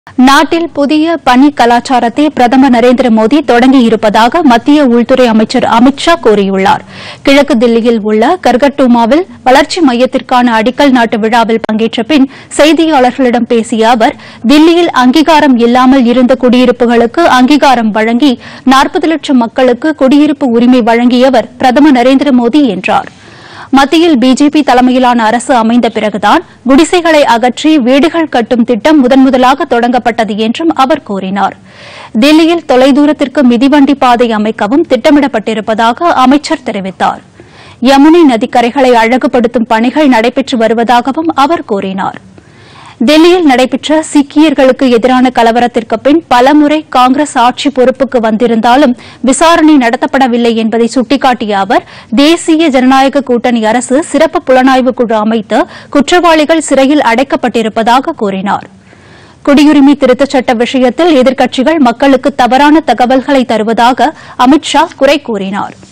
நாட்டில் புதிய பணி கலாச்சாரத்தை பிரதமர் நரேந்திர மோடி தொடங்கியிருப்பதாக மத்திய உள்துறை அமைச்சர் அமித் ஷா கூறியுள்ளார் கிழக்கு தில்லியில் உள்ள கர்கட்டுமாவில் வளர்ச்சி மையத்திற்கான அடிக்கல் நாட்டு விழாவில் பங்கேற்ற பின் செய்தியாளர்களிடம் பேசிய அவர் தில்லியில் அங்கீகாரம் இல்லாமல் இருந்த குடியிருப்புகளுக்கு அங்கீகாரம் வழங்கி நாற்பது லட்சம் மக்களுக்கு குடியிருப்பு உரிமை வழங்கியவர் பிரதமர் நரேந்திர மோடி என்றார் மத்தியில் பிஜேபி தலைமையிலான அரசு அமைந்த பிறகுதான் குடிசைகளை அகற்றி வீடுகள் கட்டும் திட்டம் முதன்முதலாக தொடங்கப்பட்டது என்றும் அவர் கூறினார் தில்லியில் தொலைதூரத்திற்கு மிதிவண்டி பாதை அமைக்கவும் திட்டமிடப்பட்டிருப்பதாக அமைச்சர் தெரிவித்தார் யமுனை நதிக்கரைகளை அழகுபடுத்தும் பணிகள் நடைபெற்று வருவதாகவும் அவர் கூறினார் டெல்லியில் நடைபெற்ற சீக்கியர்களுக்கு எதிரான கலவரத்திற்கு பின் பலமுறை காங்கிரஸ் ஆட்சி பொறுப்புக்கு வந்திருந்தாலும் விசாரணை நடத்தப்படவில்லை என்பதை சுட்டிக்காட்டிய அவர் தேசிய ஜனநாயக கூட்டணி அரசு சிறப்பு புலனாய்வு குழு அமைத்து குற்றவாளிகள் சிறையில் அடைக்கப்பட்டிருப்பதாக கூறினார் குடியுரிமை திருத்தச் சட்ட விஷயத்தில் எதிர்க்கட்சிகள் மக்களுக்கு தவறான தகவல்களை தருவதாக அமித் ஷா குறை கூறினாா்